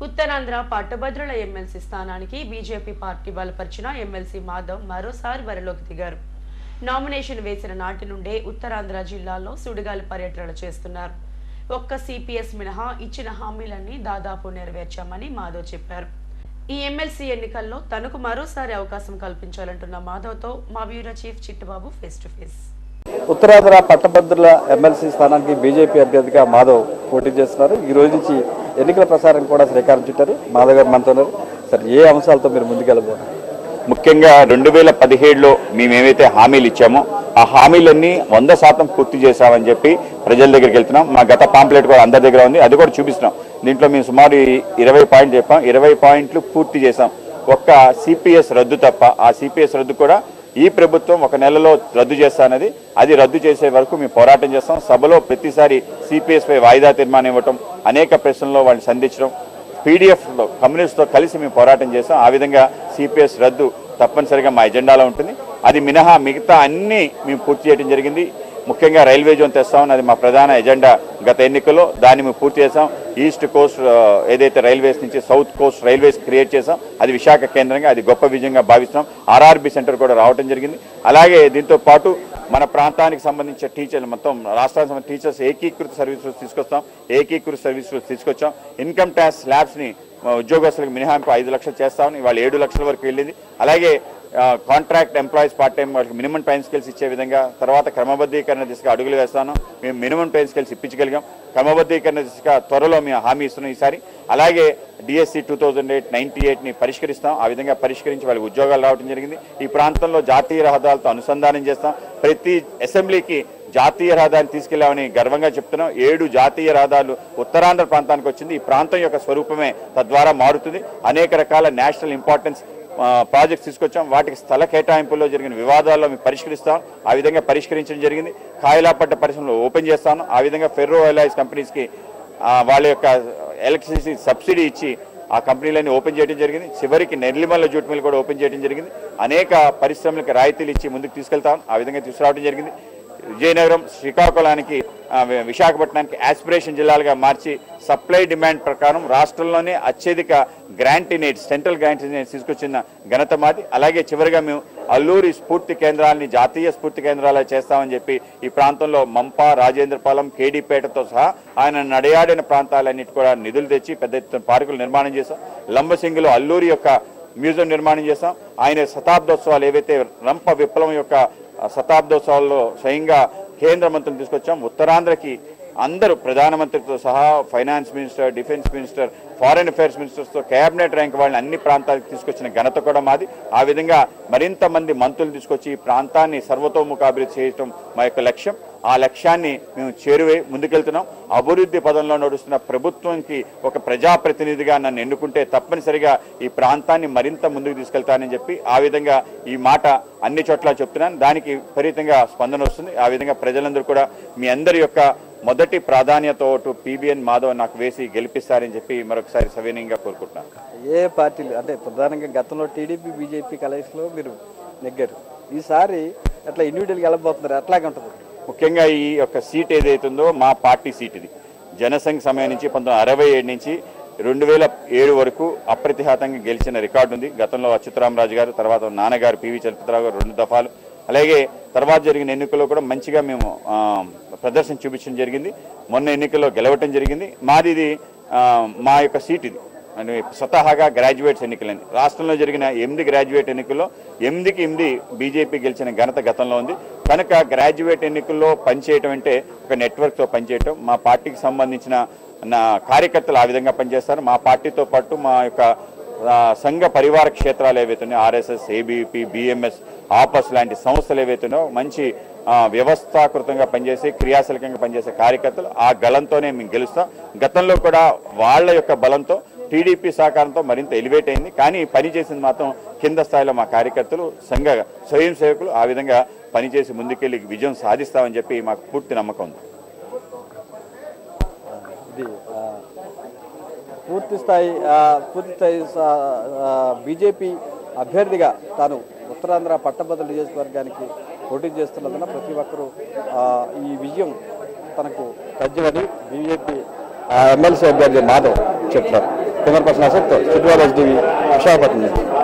ఉత్తరాంధ్ర పట్టభద్రుల ఎమ్మెల్సీ స్థానానికి BJP party బలపరిచిన ఎమ్మెల్సీ మాధవ్ మరోసారి బరిలోకి దిగారు నామినేషన్ వేసిన నాటి నుండే ఉత్తరాంధ్ర జిల్లాల్లో సుడిగాలి పర్యటనలు చేస్తున్నారు ఒక్క సిపిఎస్ మినహా ఇచ్చిన హామీలన్నీ దాదాపు నెరవేర్చామని మాధవ్ చెప్పారు ఈ ఎమ్మెల్సీ ఎన్నికల్లో తనకు మరోసారి అవకాశం కల్పించాలంటున్న మాధవ్తో మా bureau chief Chittubabu face to face Uttarandhra పట్టభద్రుల ఎమ్మెల్సీ స్థానానికి బీజేపీ అభ్యర్థిగా మాధవ్ పోటీ చేస్తున్నారు ఈ రోజు నుంచి ఎన్నికల ప్రచారం కూడా శ్రీకారం చుట్టారు మాధవ్ గారు మనతో ఉన్నారు సార్ ఏ అంశాలతో మీరు ముందుకెళ్ళబోతున్నారు ముఖ్యంగా రెండు వేల పదిహేడులో మేమేమైతే హామీలు ఇచ్చామో ఆ హామీలన్నీ వంద శాతం పూర్తి చేశామని చెప్పి ప్రజల దగ్గరికి వెళ్తున్నాం మా గత పాంప్లెట్ కూడా అందరి దగ్గర ఉంది అది కూడా చూపిస్తున్నాం దీంట్లో మేము సుమారు ఇరవై పాయింట్లు చెప్పాం ఇరవై పాయింట్లు పూర్తి చేశాం ఒక్క సిపిఎస్ రద్దు తప్ప ఆ సిపిఎస్ రద్దు కూడా ఈ ప్రభుత్వం ఒక నెలలో రద్దు చేస్తానది అది రద్దు చేసే వరకు మేము పోరాటం చేస్తాం సభలో ప్రతిసారి సిపిఎస్ పై వాయిదా తీర్మానం ఇవ్వటం అనేక ప్రశ్నల్లో వాళ్ళని సంధించడం పీడిఎఫ్లో కమ్యూనిస్ట్తో కలిసి మేము పోరాటం చేస్తాం ఆ విధంగా సిపిఎస్ రద్దు తప్పనిసరిగా మా ఎజెండాలో ఉంటుంది అది మినహా మిగతా అన్ని మేము పూర్తి చేయడం జరిగింది ముఖ్యంగా రైల్వే జోన్ తెస్తామని అది మా ప్రధాన ఎజెండా గత ఎన్నికల్లో దాన్ని మేము పూర్తి చేసాం ఈస్ట్ కోస్ట్ ఆ, ఏదైతే రైల్వేస్ నుంచి సౌత్ కోస్ట్ రైల్వేస్ క్రియేట్ చేసాం అది విశాఖ కేంద్రంగా అది గొప్ప విజయంగా భావిస్తున్నాం ఆర్ఆర్బి సెంటర్ కూడా రావడం జరిగింది అలాగే దీంతో పాటు మన ప్రాంతానికి సంబంధించిన టీచర్లు మొత్తం రాష్ట్రానికి సంబంధించిన టీచర్స్ ఏకీకృత సర్వీసులు తీసుకొస్తాం ఏకీకృత సర్వీసులు తీసుకొచ్చాం ఇన్కమ్ ట్యాక్స్ స్లాబ్స్ని ఉద్యోగస్తులకు మినహాయింపు ఐదు లక్షలు చేస్తామని వాళ్ళు ఏడు లక్షల వరకు వెళ్ళింది అలాగే కాంట్రాక్ట్ ఎంప్లాయీస్ పార్ట్ టైం వాళ్ళకి మినిమం టైం స్కిల్స్ ఇచ్చే విధంగా తర్వాత క్రమబద్ధీకరణ దిశగా అడుగులు వేస్తాను మేము మినిమం టైం స్కిల్స్ ఇప్పించగలిగాం క్రమబద్ధీకరణ దిశగా త్వరలో మేము హామీ ఇస్తున్నాం ఈసారి అలాగే DSC two thousand eight ninety ఎయిట్ని పరిష్కరిస్తాం ఆ విధంగా పరిష్కరించి వాళ్ళకి ఉద్యోగాలు రావడం జరిగింది ఈ ప్రాంతంలో జాతీయ రహదారులతో అనుసంధానం చేస్తాం ప్రతి అసెంబ్లీకి జాతీయ రహదారిని తీసుకెళ్లామని గర్వంగా చెప్తున్నాం ఏడు జాతీయ రహదారులు ఉత్తరాంధ్ర ప్రాంతానికి వచ్చింది ఈ ప్రాంతం యొక్క స్వరూపమే తద్వారా మారుతుంది అనేక రకాల నేషనల్ ఇంపార్టెన్స్ ఆ, ప్రాజెక్ట్స్ తీసుకొచ్చాం వాటికి స్థల కేటాయింపుల్లో జరిగిన వివాదాల్లో మేము పరిష్కరిస్తాం ఆ విధంగా పరిష్కరించడం జరిగింది కాయలాపట్ట పరిశ్రమలు ఓపెన్ చేస్తాను ఆ విధంగా ఫెర్రో ఎలైజ్ కంపెనీస్కి ఆ, వాళ్ళ యొక్క ఎలక్ట్రిసిటీ సబ్సిడీ ఇచ్చి ఆ కంపెనీలన్నీ ఓపెన్ చేయడం జరిగింది చివరికి నెల్లిమల్ల జూట్ మిల్ కూడా ఓపెన్ చేయడం జరిగింది అనేక పరిశ్రమలకు రాయితీలు ఇచ్చి ముందుకు తీసుకెళ్తాం ఆ విధంగా తీసుకురావడం జరిగింది విజయనగరం శ్రీకాకుళానికి ఆ, వి- విశాఖపట్నానికి ఆస్పిరేషన్ జిల్లాలుగా మార్చి సప్లై డిమాండ్ ప్రకారం రాష్ట్రంలోనే అత్యధిక గ్రాంటినేట్స్ సెంట్రల్ గ్రాంటినేట్స్ తీసుకొచ్చిన ఘనత మాది అలాగే చివరిగా మేము అల్లూరి స్ఫూర్తి కేంద్రాలని జాతీయ స్ఫూర్తి కేంద్రాలుగా చేస్తామని చెప్పి ఈ ప్రాంతంలో మంప రాజేంద్రపాలెం కేడీపేటతో సహా ఆయన నడయాడిన ప్రాంతాలన్నిటి కూడా నిధులు తెచ్చి పెద్ద ఎత్తున పార్కులు నిర్మాణం చేశాం లంబసింగిలో అల్లూరి యొక్క మ్యూజియం నిర్మాణం చేశాం ఆయన శతాబ్దోత్సవాలు ఏవైతే రంప విప్లవం యొక్క ఆ శతాబ్దోత్సవాల్లో స్వయంగా కేంద్ర మంత్రులు తీసుకొచ్చాం ఉత్తరాంధ్రకి అందరూ ప్రధానమంత్రితో సహా finance minister defence minister foreign affairs మినిస్టర్స్తో కేబినెట్ ర్యాంక్ వాళ్ళని అన్ని ప్రాంతాలకు తీసుకొచ్చిన ఘనత కూడా మాది ఆ విధంగా మరింత మంది మంత్రులు తీసుకొచ్చి ఈ ప్రాంతాన్ని సర్వతోముఖాభివృద్ధి చేయటం మా యొక్క లక్ష్యం ఆ లక్ష్యాన్ని మేము చేరువై ముందుకెళ్తున్నాం అభివృద్ధి పదంలో నడుస్తున్న ప్రభుత్వానికి ఒక ప్రజాప్రతినిధిగా నన్ను ఎన్నుకుంటే తప్పనిసరిగా ఈ ప్రాంతాన్ని మరింత ముందుకు తీసుకెళ్తానని చెప్పి ఆ విధంగా ఈ మాట అన్ని చోట్ల చెప్తున్నాను దానికి విపరీతంగా స్పందన వస్తుంది ఆ విధంగా ప్రజలందరూ కూడా మీ అందరి యొక్క మొదటి ప్రాధాన్యత ఓటు పీబీఎన్ మాధవ్ నాకు వేసి గెలిపిస్తారని చెప్పి మరొకసారి సవినయంగా కోరుకుంటున్నాను ఏ పార్టీలు అంటే ప్రధానంగా గతంలో టీడీపీ బీజేపీ కలయిస్లో మీరు నెగ్గారు ఈసారి అట్లా ఇండివిజువల్గా వెళ్ళబోతున్నారు అట్లాగే ఉంటుంది ముఖ్యంగా ఈ యొక్క సీట్ ఏదైతుందో మా పార్టీ సీట్ ఇది జనసంఘ్ సమయం నుంచి పంతొమ్మిది అరవై ఏడు నుంచి రెండు వేల ఏడు వరకు అప్రతిహతంగా గెలిచిన రికార్డు ఉంది గతంలో అచ్యుతరామరాజు గారు తర్వాత నాన్నగారు పివి చలపతిరావు గారు రెండు దఫాలు అలాగే తర్వాత జరిగిన ఎన్నికల్లో కూడా మంచిగా మేము ఆ, ప్రదర్శన చూపించడం జరిగింది మొన్న ఎన్నికల్లో గెలవటం జరిగింది మాది ఇది ఆ, మా యొక్క సీట్ ఇది అంటే స్వతహాగా గ్రాడ్యుయేట్స్ ఎన్నికలని రాష్ట్రంలో జరిగిన ఎనిమిది గ్రాడ్యుయేట్ ఎన్నికల్లో ఎనిమిదికి ఎనిమిది బీజేపీ గెలిచిన ఘనత గతంలో ఉంది కనుక గ్రాడ్యుయేట్ ఎన్నికల్లో పనిచేయటం అంటే ఒక నెట్వర్క్తో పనిచేయటం మా పార్టీకి సంబంధించిన నా కార్యకర్తలు ఆ విధంగా పనిచేస్తారు మా పార్టీతో పాటు మా యొక్క ఆ, సంఘ పరివార క్షేత్రాలు ఏవైతున్నాయో ఆర్ఎస్ఎస్ ఏబీపీ బిఎంఎస్ ఆపస్ లాంటి సంస్థలు ఏవైతున్నాయో మంచి ఆ, వ్యవస్థాకృతంగా పనిచేసే క్రియాశీలకంగా పనిచేసే కార్యకర్తలు ఆ గలంతోనే మేము గెలుస్తాం గతంలో కూడా వాళ్ళ యొక్క బలంతో టీడీపీ సహకారంతో మరింత ఎలివేట్ అయింది కానీ పని చేసింది మాత్రం కింద స్థాయిలో మా కార్యకర్తలు సంఘ స్వయం సేవకులు ఆ విధంగా పనిచేసి ముందుకెళ్ళి విజయం సాధిస్తామని చెప్పి మాకు పూర్తి నమ్మకం ఉంది ఇది ఆ, పూర్తి స్థాయి ఆ, పూర్తి స్థాయి బీజేపీ అభ్యర్థిగా తాను ఉత్తరాంధ్ర పట్టభద్రుల నియోజకవర్గానికి పోటీ చేస్తున్నందున ప్రతి ఒక్కరూ ఆ, ఈ విజయం తనకు తథ్యమని బీజేపీ ఎమ్మెల్సీ అభ్యర్థి మాధవ్ చెప్తున్నారు కెమెరా పర్సన్ అశోక్తో సిద్వాల్ ఎస్డివి విశాఖపట్నం నుంచి